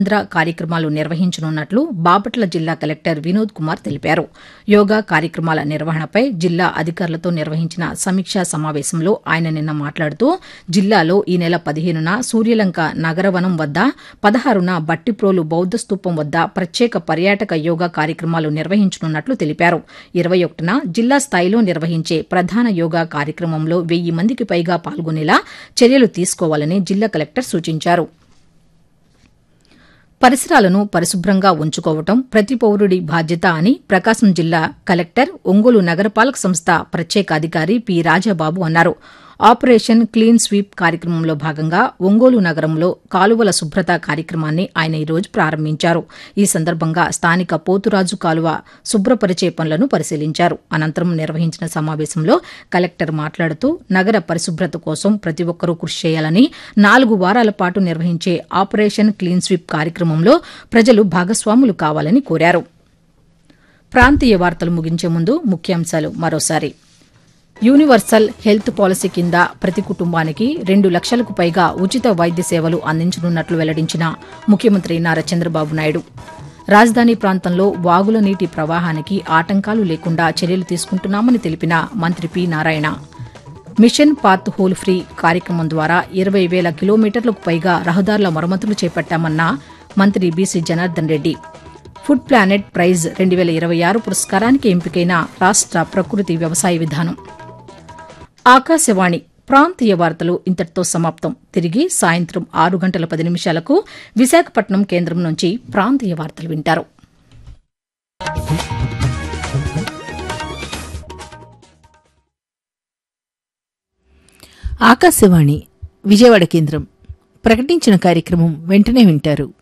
కేంద్ర కార్యక్రమాలు నిర్వహించనున్నట్లు బాపట్ల జిల్లా కలెక్టర్ వినోద్ కుమార్ తెలిపారు యోగా కార్యక్రమాల నిర్వహణపై జిల్లా అధికారులతో నిర్వహించిన సమీక్షా సమావేశంలో ఆయన నిన్న మాట్లాడుతూ జిల్లాలో ఈ నెల పదిహేనున సూర్యలంక నగరవనం వద్ద పదహారున బట్టిప్రోలు బౌద్ధ స్తూపం వద్ద ప్రత్యేక పర్యాటక యోగా కార్యక్రమాలు నిర్వహించనున్నట్లు తెలిపారు ఇరవై ఒకటిన జిల్లా స్థాయిలో నిర్వహించే ప్రధాన యోగా కార్యక్రమంలో వెయ్యి మందికి పైగా పాల్గొనేలా చర్యలు తీసుకోవాలని జిల్లా కలెక్టర్ సూచించారు పరిసరాలను పరిశుభ్రంగా ఉంచుకోవటం ప్రతి పౌరుడి బాధ్యత అని ప్రకాశం జిల్లా కలెక్టర్ ఒంగోలు నగరపాలక సంస్థ ప్రత్యేక అధికారి పి రాజాబాబు అన్నారు ఆపరేషన్ క్లీన్ స్వీప్ కార్యక్రమంలో భాగంగా ఒంగోలు నగరంలో కాలువల శుభ్రత కార్యక్రమాన్ని ఆయన ఈరోజు ప్రారంభించారు ఈ సందర్భంగా స్థానిక పోతురాజు కాలువ శుభ్రపరిచే పనులను పరిశీలించారు అనంతరం నిర్వహించిన సమావేశంలో కలెక్టర్ మాట్లాడుతూ నగర పరిశుభ్రత కోసం ప్రతి ఒక్కరూ కృషి చేయాలని నాలుగు వారాల పాటు నిర్వహించే ఆపరేషన్ క్లీన్ స్వీప్ కార్యక్రమంలో ప్రజలు భాగస్వాములు కావాలని కోరారు ప్రాంతీయ వార్తలు ముగించే ముందు ముఖ్యాంశాలు మరోసారి యూనివర్సల్ హెల్త్ పాలసీ కింద ప్రతి కుటుంబానికి రెండు లక్షలకు పైగా ఉచిత వైద్య సేవలు అందించనున్నట్లు వెల్లడించిన ముఖ్యమంత్రి నారా చంద్రబాబు నాయుడు రాజధాని ప్రాంతంలో వాగుల నీటి ప్రవాహానికి ఆటంకాలు లేకుండా చర్యలు తీసుకుంటున్నామని తెలిపిన మంత్రి P Narayana mission pothole free కార్యక్రమం ద్వారా ఇరవై వేల కిలోమీటర్లకు పైగా రహదారుల మరమ్మతులు చేపట్టామన్న మంత్రి BC Janardhan Reddy food planet prize రెండు వేల ఇరవై ఆరు పురస్కారానికి ఎంపికైన రాష్ట ప్రకృతి వ్యవసాయ విధానం ఆకాశవాణి ప్రాంతీయ వార్తలు ఇంతటితో సమాప్తం తిరిగి సాయంత్రం ఆరు గంటల పది నిమిషాలకు విశాఖపట్నం కేంద్రం నుంచి ప్రాంతీయ వార్తలు వింటారు ఆకాశవాణి విజయవాడ కేంద్రం ప్రకటించిన కార్యక్రమం వెంటనే వింటారు